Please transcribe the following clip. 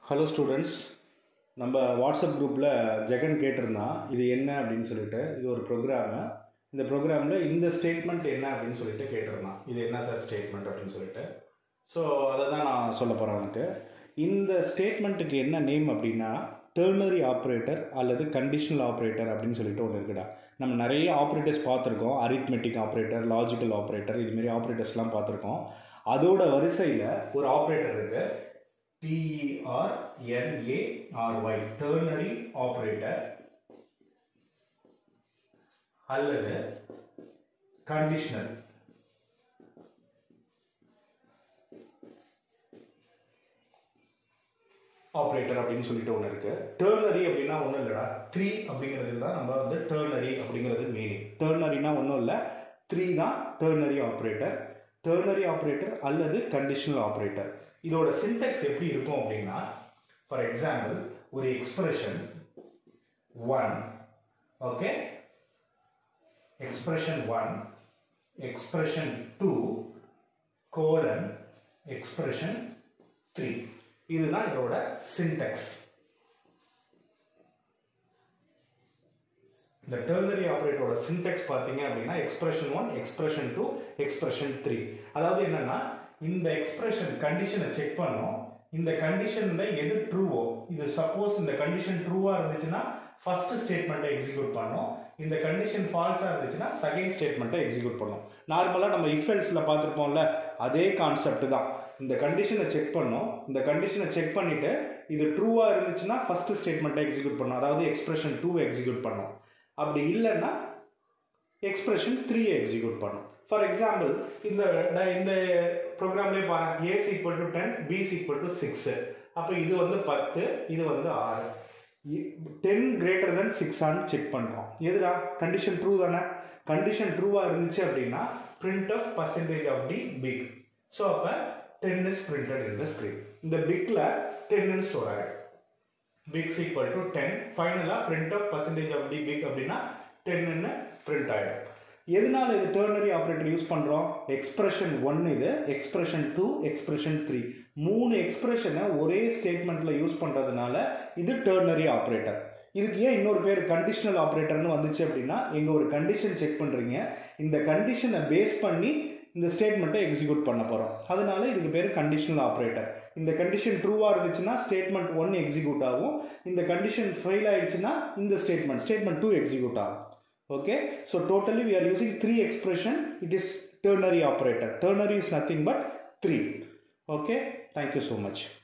hello students நம்ம WhatsApp குரூப்பில் ஜெகன் கேட்டிருந்தான் இது என்ன அப்படின்னு சொல்லிட்டு இது ஒரு ப்ரோக்ராமு இந்த ப்ரோக்ராமில் இந்த ஸ்டேட்மெண்ட் என்ன அப்படின்னு சொல்லிட்டு கேட்டிருந்தான் இது என்ன சார் ஸ்டேட்மெண்ட் அப்படின்னு சொல்லிட்டு ஸோ அதை தான் நான் சொல்ல போகிறேன் உனக்கு இந்த ஸ்டேட்மெண்ட்டுக்கு என்ன நேம் அப்படின்னா டெர்னரி ஆப்ரேட்டர் அல்லது கண்டிஷனல் ஆப்ரேட்டர் அப்படின்னு சொல்லிட்டு ஒன்று இருக்குடா நம்ம நிறைய ஆப்ரேட்டர்ஸ் பார்த்துருக்கோம் அரித்மெட்டிக் ஆப்ரேட்டர் லாஜிக்கல் ஆப்ரேட்டர் இதுமாரி ஆப்ரேட்டர்ஸ்லாம் பார்த்துருக்கோம் அதோட வரிசையில் ஒரு ஆப்ரேட்டர் இருக்கு டிஇஆர்என்ஏஆர்ஒய் டெர்னரி ஆப்ரேட்டர் அல்லது கண்டிஷனல் ஆப்ரேட்டர் அப்படின்னு சொல்லிட்டு ஒன்று இருக்கு டேர்னரி அப்படின்னா ஒன்றும் இல்லைடா த்ரீ அப்படிங்கிறது தான் நம்ம வந்து டேர்னரி அப்படிங்கிறது மீனிங் டேர்னரினா ஒன்றும் இல்லை த்ரீ தான் டேர்னரி ஆப்ரேட்டர் டேர்னரி ஆப்ரேட்டர் அல்லது கண்டிஷனல் ஆப்ரேட்டர் இதோட சின்டெக்ஸ் எப்படி இருக்கும் அப்படின்னா ஃபார் எக்ஸாம்பிள் ஒரு expression one okay expression one expression two colon expression three இதுதான் இதோட சின்டெக்ஸ் இந்த டெர்னரி ஆப்ரேட்டரோட சின்டெக்ஸ் பார்த்தீங்க அப்படின்னா expression one expression two expression three அதாவது என்னன்னா இந்த எக்ஸ்பிரஷன் கண்டிஷனை செக் பண்ணோம் இந்த கண்டிஷன்ல எது ட்ரூவோ இது சப்போஸ் இந்த கண்டிஷன் ட்ரூவா இருந்துச்சுன்னா ஃபர்ஸ்ட் ஸ்டேட்மெண்ட்டை எக்ஸிக்யூட் பண்ணோம் இந்த கண்டிஷன் ஃபால்ஸா இருந்துச்சுன்னா செகண்ட் ஸ்டேட்மெண்ட்டை எக்ஸிக்யூட் பண்ணோம் நார்மலாக நம்ம இஃபெல்ஸ்ல பார்த்துருப்போம்ல அதே கான்செப்ட் தான் இந்த கண்டிஷனை செக் பண்ணோம் இந்த கண்டிஷனை செக் பண்ணிட்டு இது ட்ரூவா இருந்துச்சுன்னா ஃபர்ஸ்ட் ஸ்டேட்மெண்ட்டை எக்ஸிக்யூட் பண்ணோம் அதாவது எக்ஸ்பிரஷன் டூ எக்ஸிக்யூட் பண்ணோம் அப்படி இல்லைன்னா எக்ஸ்பிரஷன் த்ரீ எக்ஸிக்யூட் பண்ணும் ஃபார் எக்ஸாம்பிள் இந்த இந்த ப்ரோக்ராம்லேயே பாருங்க A equal to ten B equal to six அப்போ இது வந்து பத்து இது வந்து ஆறு டென் கிரேட்டர் தென் சிக்ஸான்னு செக் பண்ணுறோம் எதுடா கண்டிஷன் ட்ரூ தானே கண்டிஷன் ட்ரூவாக இருந்துச்சு அப்படின்னா print f percentage of D big so அப்போ ten is printed in the screen இந்த பிக்கில் டென்னு ஸ்டோர் ஆகிடும் பிக்ஸ் ஈக்குவல் டு டென் ஃபைனலாக print f percentage of D big அப்படின்னா டென்னு பிரிண்ட் ஆகிடும் எதனால இது டேர்னரி ஆப்ரேட்டர் யூஸ் பண்ணுறோம் எக்ஸ்பிரஷன் ஒன் இது எக்ஸ்பிரஷன் டூ எக்ஸ்பிரஷன் த்ரீ மூணு எக்ஸ்பிரஷனை ஒரே ஸ்டேட்மெண்ட்டில் யூஸ் பண்ணுறதுனால இது டேர்னரி ஆப்ரேட்டர் இதுக்கு ஏன் இன்னொரு பேர் கண்டிஷனல் ஆப்ரேட்டர்னு வந்துச்சு அப்படின்னா எங்கள் ஒரு கண்டிஷன் செக் பண்ணுறீங்க இந்த கண்டிஷனை பேஸ் பண்ணி இந்த ஸ்டேட்மெண்ட்டை எக்ஸிக்யூட் பண்ண போகிறோம் அதனால இதுக்கு பேர் கண்டிஷனல் ஆப்ரேட்டர் இந்த கண்டிஷன் ட்ரூவாக இருந்துச்சுன்னா ஸ்டேட்மெண்ட் ஒன் எக்ஸிக்யூட் ஆகும் இந்த கண்டிஷன் ஃபெயில் ஆயிடுச்சுன்னா இந்த ஸ்டேட்மெண்ட் ஸ்டேட்மெண்ட் டூ எக்ஸிக்யூட் ஆகும் okay so totally we are using three expression it is ternary operator ternary is nothing but three okay thank you so much